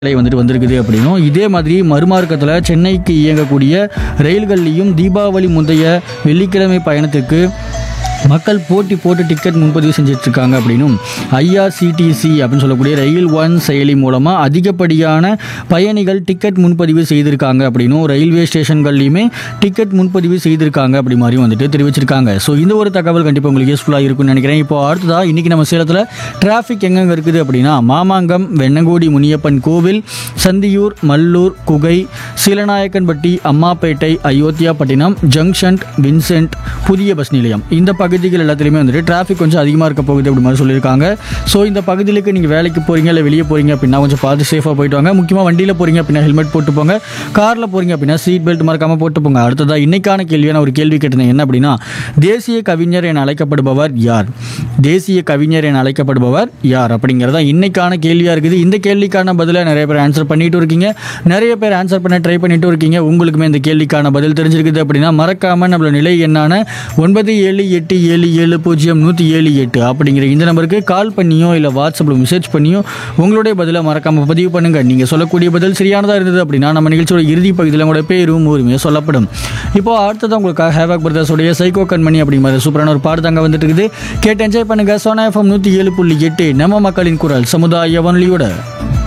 நிலை வந்துட்டு வந்திருக்குது அப்படின்னும் இதே மாதிரி மறுமார்க்கத்தில் சென்னைக்கு இயங்கக்கூடிய ரயில்கள்லையும் தீபாவளி முந்தைய வெள்ளிக்கிழமை பயணத்துக்கு மக்கள் போட்டி போட்டு டிக்கெட் முன்பதிவு செஞ்சுட்டு இருக்காங்க அப்படின்னும் ஐஆர்சிடிசி அப்படின்னு சொல்லக்கூடிய ரயில் ஒன் செயலி மூலமாக அதிகப்படியான பயணிகள் டிக்கெட் முன்பதிவு செய்திருக்காங்க அப்படின்னும் ரயில்வே ஸ்டேஷன்கள்லையுமே டிக்கெட் முன்பதிவு செய்திருக்காங்க அப்படி மாதிரியும் வந்துட்டு தெரிவிச்சிருக்காங்க ஸோ இந்த ஒரு தகவல் கண்டிப்பாக உங்களுக்கு யூஸ்ஃபுல்லாக இருக்கும்னு நினைக்கிறேன் இப்போ அடுத்ததாக இன்றைக்கி நம்ம சேலத்தில் டிராஃபிக் எங்கெங்கே இருக்குது அப்படின்னா மாமாங்கம் வெண்ணங்கோடி முனியப்பன் கோவில் சந்தியூர் மல்லூர் குகை சீலநாயக்கன்பட்டி அம்மாப்பேட்டை அயோத்தியாப்பட்டினம் ஜங்ஷன் வின்சென்ட் புதிய பஸ் நிலையம் இந்த பகுதிகள் எல்லாத்துலேயுமே வந்துட்டு டிராஃபிக் கொஞ்சம் அதிகமாக இருக்க போகுது அப்படி மாதிரி சொல்லியிருக்காங்க ஸோ இந்த பகுதிகளுக்கு நீங்கள் வேலைக்கு போகிறீங்க இல்லை வெளியே போகிறீங்க அப்படின்னா கொஞ்சம் பார்த்து சேஃபாக போயிட்டு வாங்க முக்கியமாக வண்டியில் போகிறீங்க அப்படின்னா ஹெல்மெட் போட்டு போங்க காரில் போகிறீங்க அப்படின்னா சீட் பெல்ட் மறக்காமல் போட்டு போங்க அடுத்ததாக இன்னைக்கான கேள்வியான ஒரு கேள்வி கேட்டிருந்தேன் என்ன அப்படின்னா தேசிய கவிஞர் என அழைக்கப்படுபவர் யார் தேசிய கவிஞர் என அழைக்கப்படுபவர் யார் அப்படிங்கிறதா இன்னைக்கான கேள்வியாக இருக்குது இந்த கேள்விக்கான பதிலை நிறைய பேர் ஆன்சர் பண்ணிட்டு இருக்கீங்க நிறைய பேர் ஆன்சர் பண்ண ட்ரை பண்ணிட்டு இருக்கீங்க உங்களுக்குமே இந்த கேள்விக்கான பதில் தெரிஞ்சிருக்குது அப்படின்னா மறக்காமல் நம்மளோட நிலை என்னான ஒன்பது ஏழு எட்டு ஏழு ஏழு பூஜ்ஜியம் நூற்றி ஏழு எட்டு அப்படிங்கிற இந்த நம்பருக்கு கால் பண்ணியோ இல்லை வாட்ஸ்அப்பில் மெசேஜ் பண்ணியோ உங்களுடைய பதிலை மறக்காமல் பதிவு பண்ணுங்கள் நீங்கள் சொல்லக்கூடிய பதில் சரியானதாக இருந்தது அப்படின்னா நம்ம நிகழ்ச்சியோட இறுதி பகுதியில் உங்களோட பேரும் ஊருமே சொல்லப்படும் இப்போ அடுத்தது உங்களுக்காக ஹேவாக் பிரதர்ஸோடைய சைக்கோ கண்மணி அப்படிங்கிற சூப்பரான ஒரு பாடு தாங்க வந்துட்டு இருக்குது கேட்டு என்ஜாய் பண்ணுங்க சோனா எஃப்எம் நூற்றி ஏழு புள்ளி எட்டு நம்ம மக்களின் குரல் சமுதாய வானொலியோட